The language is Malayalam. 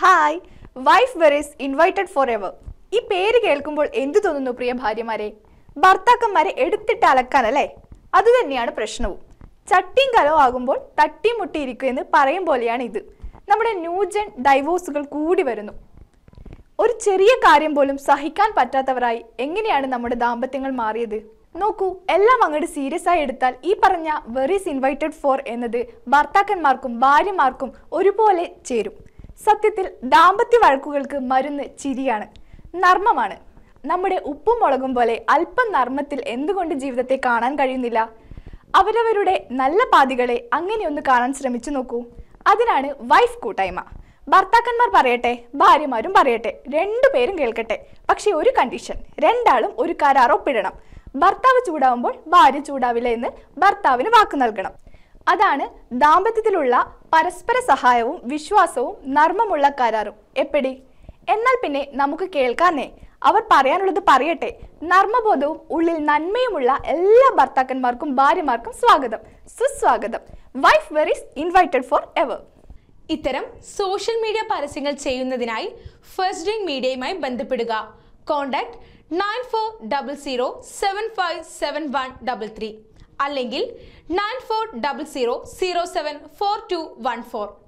hi wife varies invited for ever ഈ പേര് കേൾക്കുമ്പോൾ എന്തു തോന്നുന്നു പ്രിയ ഭാര്യമാരെ ഭർത്താക്കന്മാരെ എടുത്തിട്ട് അലക്കാനല്ലേ അത് തന്നെയാണ് പ്രശ്നവും ചട്ടിയും കലവും ആകുമ്പോൾ തട്ടിയും മുട്ടിയിരിക്കും എന്ന് പറയും പോലെയാണ് ഇത് നമ്മുടെ ന്യൂജൻ ഡൈവോഴ്സുകൾ കൂടി വരുന്നു ഒരു ചെറിയ കാര്യം പോലും സഹിക്കാൻ പറ്റാത്തവരായി എങ്ങനെയാണ് നമ്മുടെ ദാമ്പത്യങ്ങൾ മാറിയത് നോക്കൂ എല്ലാം അങ്ങോട്ട് സീരിയസ് ആയി എടുത്താൽ ഈ പറഞ്ഞ വെറീസ് ഇൻവൈറ്റഡ് ഫോർ എന്നത് ഭർത്താക്കന്മാർക്കും ഭാര്യമാർക്കും ഒരുപോലെ ചേരും സത്യത്തിൽ ദാമ്പത്യ വഴക്കുകൾക്ക് മരുന്ന് ചിരിയാണ് നർമ്മമാണ് നമ്മുടെ ഉപ്പും മുളകും പോലെ അല്പം നർമ്മത്തിൽ എന്തുകൊണ്ട് ജീവിതത്തെ കാണാൻ കഴിയുന്നില്ല അവരവരുടെ നല്ല പാതികളെ അങ്ങനെയൊന്ന് കാണാൻ ശ്രമിച്ചു നോക്കൂ അതിനാണ് വൈഫ് കൂട്ടായ്മ ഭർത്താക്കന്മാർ പറയട്ടെ ഭാര്യമാരും പറയട്ടെ രണ്ടുപേരും കേൾക്കട്ടെ പക്ഷെ ഒരു കണ്ടീഷൻ രണ്ടാളും ഒരു കരാർ ഒപ്പിടണം ഭർത്താവ് ചൂടാവുമ്പോൾ ഭാര്യ ചൂടാവില്ല എന്ന് ഭർത്താവിന് വാക്ക് നൽകണം അതാണ് ദാമ്പത്യത്തിലുള്ള പരസ്പര സഹായവും വിശ്വാസവും നർമ്മമുള്ള കരാറും എപ്പടി എന്നാൽ പിന്നെ നമുക്ക് കേൾക്കാന്നേ അവർ പറയാനുള്ളത് പറയട്ടെ നർമ്മബോധവും ഉള്ളിൽ നന്മയുമുള്ള എല്ലാ ഭർത്താക്കന്മാർക്കും ഭാര്യമാർക്കും സ്വാഗതം സുസ്വാഗതം wife varies invited for ever ഇത്തരം സോഷ്യൽ മീഡിയ പരസ്യങ്ങൾ ചെയ്യുന്നതിനായി ഫസ്റ്റ് ഡ്രിങ്ക് മീഡിയയുമായി ബന്ധപ്പെടുക contact nine four double zero seven five seven one double three അല്ലെങ്കിൽ nine four double zero zero seven four two one four